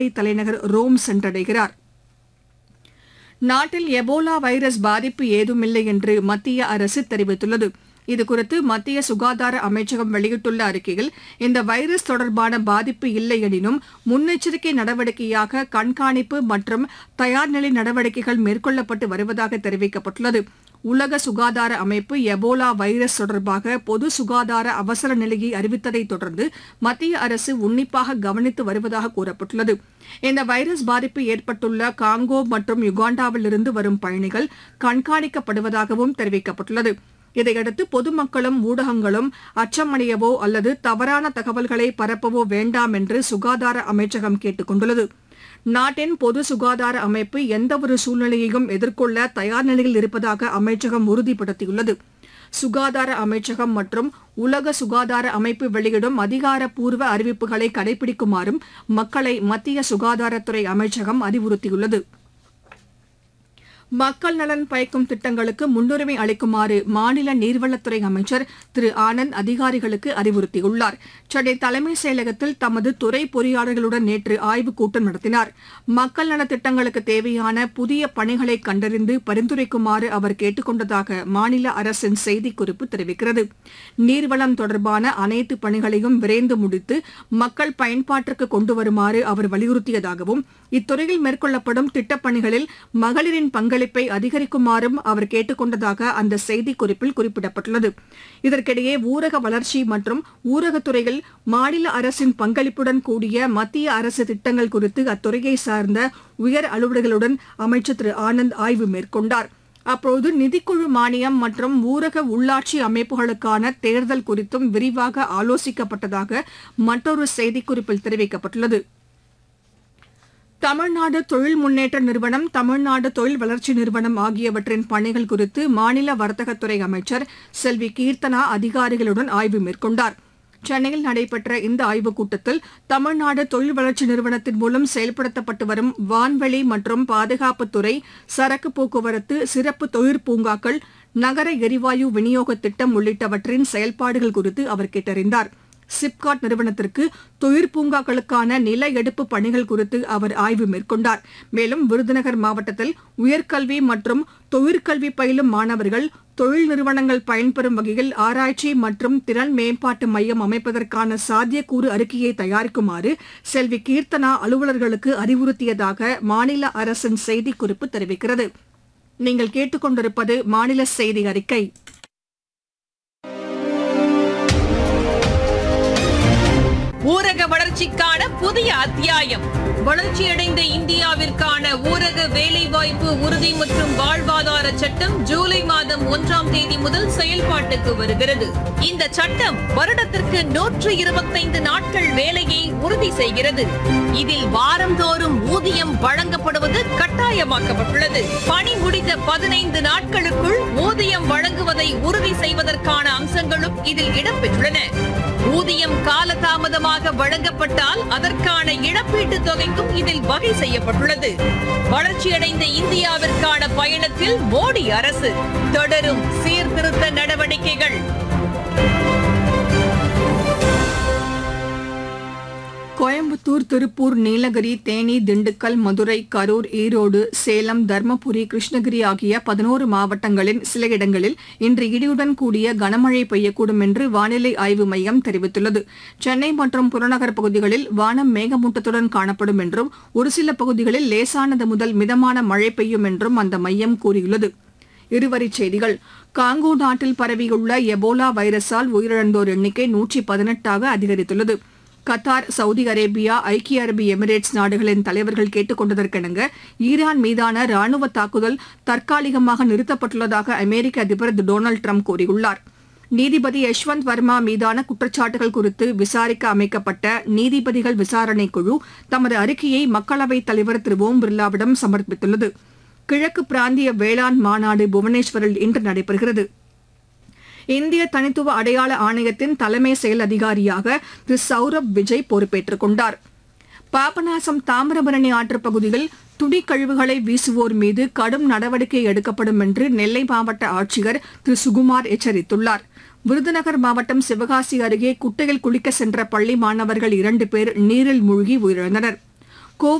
தலைநகர் ரோம் சென்றடைகிறார் நாட்டில் Ebola virus பாதிப்பு ஏதுமில்லை என்று மத்திய அரசு தெரிவித்துள்ளது இதுகுறித்து மத்திய சுகாதார அமைச்சகம் வெளியிட்டுள்ள அறிக்கையில் இந்த வைரஸ் தொடர்பான பாதிப்பு இல்லை எனினும் முன்னெச்சரிக்கை நடவடிக்கையாக கண்காணிப்பு மற்றும் தயார்நிலை நடவடிக்கைகள் மேற்கொள்ளப்பட்டு வருவதாக தெரிவிக்கப்பட்டுள்ளது உலக சுகாதார அமைப்பு எபோலா வைரஸ் தொடர்பாக பொது சுகாதார அவசர நிலையை அறிவித்ததைத் தொடர்ந்து மத்திய அரசு உன்னிப்பாக கவனித்து வருவதாக கூறப்பட்டுள்ளது இந்த வைரஸ் பாதிப்பு ஏற்பட்டுள்ள காங்கோ மற்றும் யுகாண்டாவிலிருந்து வரும் பயணிகள் கண்காணிக்கப்படுவதாகவும் தெரிவிக்கப்பட்டுள்ளது இதையடுத்து பொதுமக்களும் ஊடகங்களும் அச்சமடையவோ அல்லது தவறான தகவல்களை பரப்பவோ வேண்டாம் என்று சுகாதார அமைச்சகம் கேட்டுக் கொண்டுள்ளது நாட்டின் பொது சுகாதார அமைப்பு எந்தவொரு சூழ்நிலையையும் எதிர்கொள்ள தயார் நிலையில் இருப்பதாக அமைச்சகம் உறுதிப்படுத்தியுள்ளது சுகாதார அமைச்சகம் மற்றும் உலக சுகாதார அமைப்பு வெளியிடும் அதிகாரப்பூர்வ அறிவிப்புகளை கடைபிடிக்குமாறும் மக்களை மத்திய சுகாதாரத்துறை அமைச்சகம் அறிவுறுத்தியுள்ளது மக்கள் நலன் பயக்கும் திட்டங்களுக்கு முன்னுரிமை அளிக்குமாறு மாநில நீர்வளத்துறை அமைச்சர் திரு ஆனந்த் அதிகாரிகளுக்கு அறிவுறுத்தியுள்ளார் சென்னை தலைமைச் செயலகத்தில் தமது துறை பொறியாளர்களுடன் நேற்று ஆய்வுக் கூட்டம் நடத்தினார் மக்கள் நலத் திட்டங்களுக்கு தேவையான புதிய பணிகளை கண்டறிந்து பரிந்துரைக்குமாறு அவர் கேட்டுக் கொண்டதாக மாநில அரசின் செய்திக்குறிப்பு தெரிவிக்கிறது நீர்வளம் தொடர்பான அனைத்து பணிகளையும் விரைந்து முடித்து மக்கள் பயன்பாட்டிற்கு கொண்டு வருமாறு அவர் வலியுறுத்தியதாகவும் இத்துறையில் மேற்கொள்ளப்படும் திட்டப்பணிகளில் மகளிரின் பங்களிப்பை அதிகரிக்குமாறும் அவர் கேட்டுக் கொண்டதாக அந்த செய்திக்குறிப்பில் குறிப்பிடப்பட்டுள்ளது இதற்கிடையே ஊரக வளர்ச்சி மற்றும் ஊரகத்துறையில் மாநில அரசின் பங்களிப்புடன் கூடிய மத்திய அரசு திட்டங்கள் குறித்து அத்துறையை சார்ந்த உயர் அலுவலர்களுடன் அமைச்சர் திரு ஆனந்த் ஆய்வு மேற்கொண்டார் அப்போது நிதிக்குழு மானியம் மற்றும் ஊரக உள்ளாட்சி அமைப்புகளுக்கான தேர்தல் குறித்தும் விரிவாக ஆலோசிக்கப்பட்டதாக மற்றொரு செய்திக்குறிப்பில் தெரிவிக்கப்பட்டுள்ளது தமிழ்நாடு தொழில் முன்னேற்ற நிறுவனம் தமிழ்நாடு தொழில் வளர்ச்சி நிறுவனம் ஆகியவற்றின் பணிகள் குறித்து மாநில வர்த்தகத்துறை அமைச்சர் செல்வி கீர்த்தனா அதிகாரிகளுடன் ஆய்வு மேற்கொண்டார் சென்னையில் நடைபெற்ற இந்த ஆய்வுக் கூட்டத்தில் தமிழ்நாடு தொழில் வளர்ச்சி நிறுவனத்தின் மூலம் செயல்படுத்தப்பட்டு வரும் வான்வெளி மற்றும் பாதுகாப்புத்துறை சரக்கு போக்குவரத்து சிறப்பு தொழிற்பூங்காக்கள் நகர எரிவாயு விநியோக திட்டம் உள்ளிட்டவற்றின் செயல்பாடுகள் குறித்து அவர் கேட்டறிந்தார் சிப்காட் நிறுவனத்திற்கு தொழிற்பூங்காக்களுக்கான நில எடுப்பு பணிகள் குறித்து அவர் ஆய்வு மேற்கொண்டார் மேலும் விருதுநகர் மாவட்டத்தில் உயர்கல்வி மற்றும் தொழிற்கல்வி பயிலும் மாணவர்கள் தொழில் நிறுவனங்கள் பயன்பெறும் வகையில் ஆராய்ச்சி மற்றும் திறன் மேம்பாட்டு மையம் அமைப்பதற்கான சாத்தியக்கூறு அறிக்கையை தயாரிக்குமாறு செல்வி கீர்த்தனா அலுவலர்களுக்கு அறிவுறுத்தியதாக மாநில அரசின் செய்திக்குறிப்பு தெரிவிக்கிறது நீங்கள் கேட்டுக்கொண்டிருப்பது மாநில செய்தி அறிக்கை ஊரக வளர்ச்சிக்கான புதிய அத்தியாயம் வளர்ச்சியடைந்த இந்தியாவிற்கான ஊரக வேலைவாய்ப்பு உறுதி மற்றும் வாழ்வாதார சட்டம் ஜூலை மாதம் ஒன்றாம் தேதி முதல் செயல்பாட்டுக்கு வருகிறது இந்த சட்டம் வருடத்திற்கு நூற்று இருபத்தைந்து நாட்கள் வேலையை உறுதி செய்கிறது இதில் வாரந்தோறும் ஊதியம் வழங்கப்படுவது கட்டாயமாக்கப்பட்டுள்ளது பணி முடிந்த பதினைந்து நாட்களுக்குள் ஊதியம் வழங்குவதை உறுதி செய்வதற்கான அம்சங்களும் இதில் இடம்பெற்றுள்ளன ஊதியம் காலதாமதமாக வழங்கப்பட்டால் அதற்கான இழப்பீட்டுத் தொகைக்கும் இதில் வகை செய்யப்பட்டுள்ளது வளர்ச்சியடைந்த இந்தியாவிற்கான பயணத்தில் மோடி அரசு தொடரும் சீர்திருத்த நடவடிக்கைகள் கோயம்புத்தூர் திருப்பூர் நீலகிரி தேனி திண்டுக்கல் மதுரை கரூர் ஈரோடு சேலம் தர்மபுரி கிருஷ்ணகிரி ஆகிய பதினோரு மாவட்டங்களின் சில இடங்களில் இன்று இடியுடன் கூடிய கனமழை பெய்யக்கூடும் என்று வானிலை ஆய்வு மையம் தெரிவித்துள்ளது சென்னை மற்றும் புறநகர் பகுதிகளில் வானம் மேகமூட்டத்துடன் காணப்படும் என்றும் ஒரு சில பகுதிகளில் லேசானது முதல் மிதமான மழை பெய்யும் என்றும் அந்த மையம் கூறியுள்ளது இருவரிச் செய்திகள் காங்கோ நாட்டில் பரவியுள்ள எபோலா வைரஸால் உயிரிழந்தோர் எண்ணிக்கை நூற்றி பதினெட்டாக அதிகரித்துள்ளது கத்தார் சவுதி அரேபியா ஐக்கிய அரபு எமிரேட்ஸ் நாடுகளின் தலைவர்கள் கேட்டுக் கொண்டதற்கிணங்க ஈரான் மீதான ராணுவ தாக்குதல் தற்காலிகமாக நிறுத்தப்பட்டுள்ளதாக அமெரிக்க அதிபர் திரு டொனால்டு ட்ரம்ப் கூறியுள்ளார் நீதிபதி யஷ்வந்த் வர்மா மீதான குற்றச்சாட்டுகள் குறித்து விசாரிக்க அமைக்கப்பட்ட நீதிபதிகள் விசாரணை குழு தமது அறிக்கையை மக்களவைத் தலைவர் திரு ஓம் பிர்லாவிடம் சமர்ப்பித்துள்ளது கிழக்கு பிராந்திய வேளாண் மாநாடு புவனேஸ்வரில் இன்று நடைபெறுகிறது இந்திய தனித்துவ அடையாள ஆணையத்தின் தலைமை செயல் அதிகாரியாக திரு சௌரப் விஜய் பொறுப்பேற்றுக் கொண்டார் பாபநாசம் தாமிரபரணி ஆற்றுப் பகுதியில் துணி கழிவுகளை வீசுவோர் மீது கடும் நடவடிக்கை எடுக்கப்படும் என்று நெல்லை மாவட்ட ஆட்சியர் திரு சுகுமார் எச்சரித்துள்ளார் விருதுநகர் மாவட்டம் சிவகாசி அருகே குட்டையில் குளிக்க சென்ற பள்ளி மாணவர்கள் இரண்டு பேர் நீரில் மூழ்கி உயிரிழந்தனர்